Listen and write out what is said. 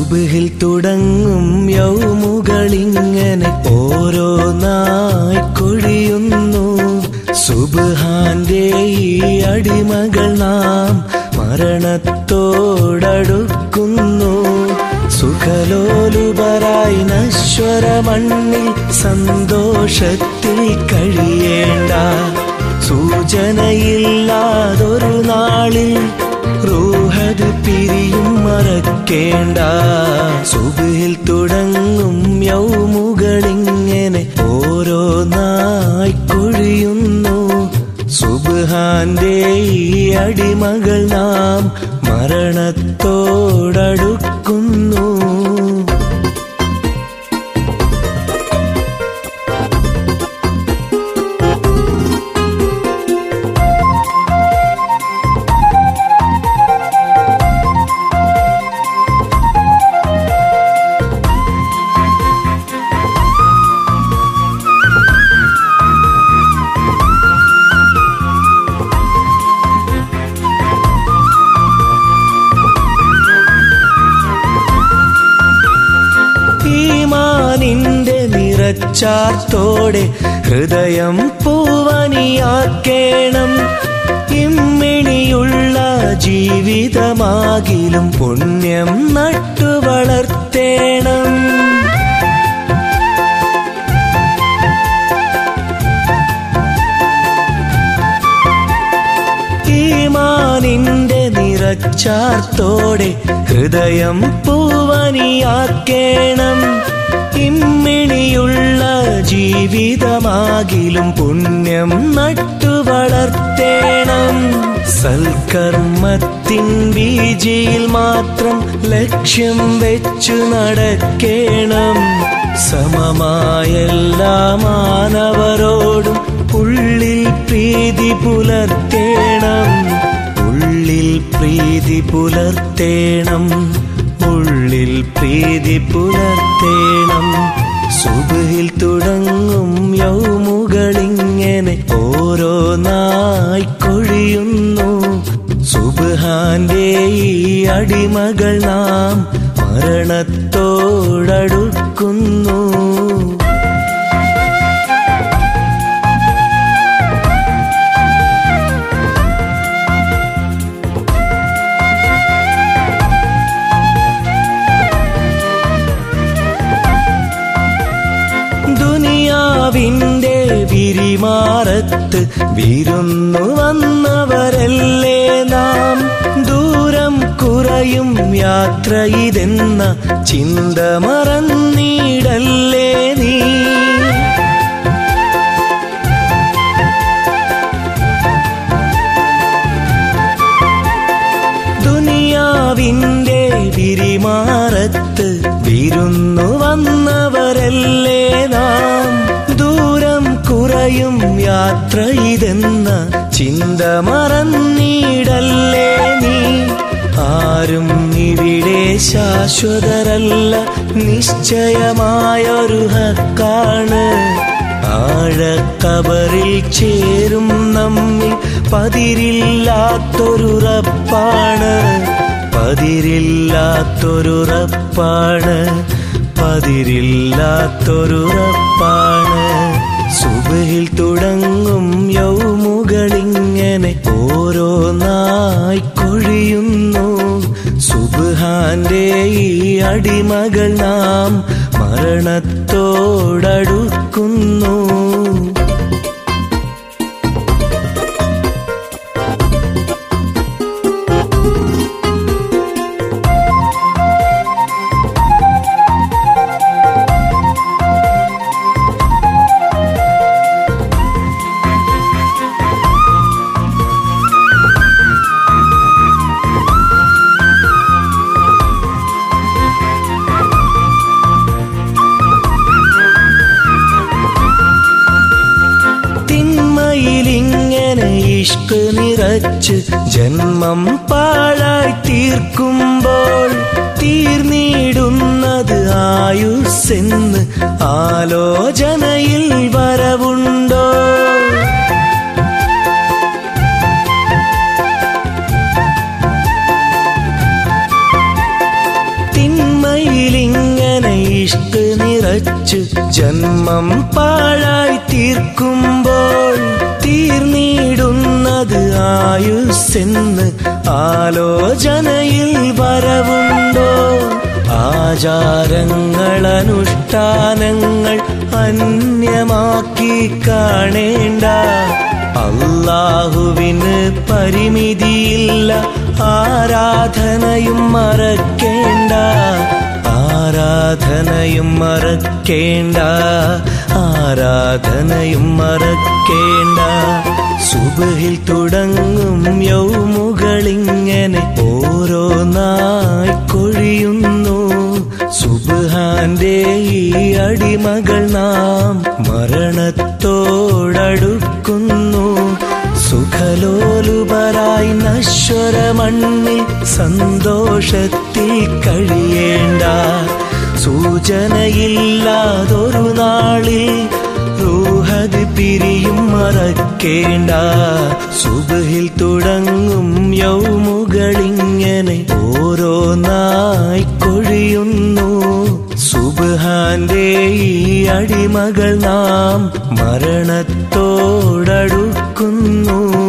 സുബിഹിൽ തുടങ്ങും യൗമുകളിങ്ങനെ ഓരോന്നായി കൊഴിയുന്നു സുബാന്റെ ഈ അടിമകൾ നാം മരണത്തോടടുക്കുന്നു സുഖലോലുപരായി നശ്വര മണ്ണിൽ സന്തോഷത്തിൽ കഴിയേണ്ട സൂചനയില്ലാതൊരു നാളിൽ റൂഹത് പിരിയും മറക്കേണ്ട സുബിൽ തുടങ്ങും യൗമുകളിങ്ങനെ ഓരോന്നായി കൊഴിയുന്നു സുബാന്റെ ഈ അടിമകൾ നാം മരണത്തോടടുക്കുന്നു ഈമാനിന്റെ നിറച്ചാർത്തോടെ ഹൃദയം പൂവനിയാക്കേണം ഇമ്മിണിയുള്ള ജീവിതമാകിലും പുണ്യം നട്ടു വളർത്തേണം ഈമാനിന്റെ നിറച്ചാർത്തോടെ ഹൃദയം പൂവനിയാക്കേണം ഇമ്മിണിയുള്ള ജീവിതമാകിലും പുണ്യം നട്ടു വളർത്തേണം സൽക്കർമ്മത്തിൻ ബീജിയിൽ മാത്രം ലക്ഷ്യം വെച്ചു നടക്കേണം സമമായ എല്ലാ മാനവരോടും ഉള്ളിൽ പ്രീതി പുലർത്തേണം ഉള്ളിൽ പ്രീതി പുലർത്തേണം ഉള്ളിൽ പ്രീതി പുലർത്തേണം സുബിൽ തുടങ്ങും യൗമുകളിങ്ങനെ ഓരോന്നായി കൊഴിയുന്നു സുബാന്റെ ഈ അടിമകൾ നാം മരണത്തോടടുക്കുന്നു ദുനിയാവിന്റെ വിരിമാറത്ത് വിരുന്നു വന്നവരല്ലേ നാം ദൂരം കുറയും യാത്ര ഇതെന്ന ചിന്ത മറന്നിടല്ലേ നീ ദുനിയാവിന്റെ വിരിമാറത്ത് വിരുന്നു വന്നവരല്ലേ നാം ദൂരം കുറയും യാത്ര ഇതെന്ന ചിന്ത മറന്നിടല്ലേ നീ ആരും ഇവിടെ ശാശ്വതരല്ല നിശ്ചയമായൊരു ഹക്കാണ് ആഴക്കബറിൽ ചേരും നമ്മിൽ പതിരില്ലാത്തൊരുറപ്പാണ് പതിരില്ലാത്തൊരുറപ്പാണ് പതിരില്ലാത്തൊരുറപ്പാണ് സുബഹിൽ തുടങ്ങും യൗമുകളിങ്ങനെ ഓരോന്നായി കൊഴിയുന്നു സുബാന്റെ ഈ അടിമകൾ നാം മരണത്തോടടുക്കുന്നു തിന്മയിലിങ്ങനെ ഇഷ്ക് നിറച്ച് ജന്മം പാഴായി തീർക്കുമ്പോൾ തീർന്നിടുന്നത് ആയുസ്സെന്ന് ആലോചനയിൽ വരവുണ്ടോ തിന്മയിൽ നിറച്ച് ജന്മം പാഴായി തീർക്കുമ്പോൾ തീർന്നിടുന്നത് ആയുസ്സെന്ന് ആലോചനയിൽ വരവുണ്ടോ ആചാരങ്ങൾ അനുഷ്ഠാനങ്ങൾ അന്യമാക്കി കാണേണ്ട അള്ളാഹുവിന് പരിമിതിയില്ല ആരാധനയും മറക്കേണ്ട ആരാധനയും മറക്കേണ്ട ആരാധനയും മറക്കേണ്ട സുബഹിൽ തുടങ്ങും യൗമുകളിങ്ങനെ ഓരോന്നായി കൊഴിയുന്നു സുബാന്റെ ഈ അടിമകൾ നാം മരണത്തോടടുക്കുന്നു സുഖലോലുപരായി നശ്വര മണ്ണിൽ സന്തോഷത്തിൽ കഴിയേണ്ട സൂചനയില്ലാതൊരു നാളിൽ റൂഹത് പിരിയും മറക്കേണ്ട സുബഹിൽ തുടങ്ങും യൗമുകളിങ്ങനെ ഓരോന്നായി കൊഴിയുന്നു സുബാന്റെ ഈ അടിമകൾ നാം മരണത്തോടടുക്കുന്നു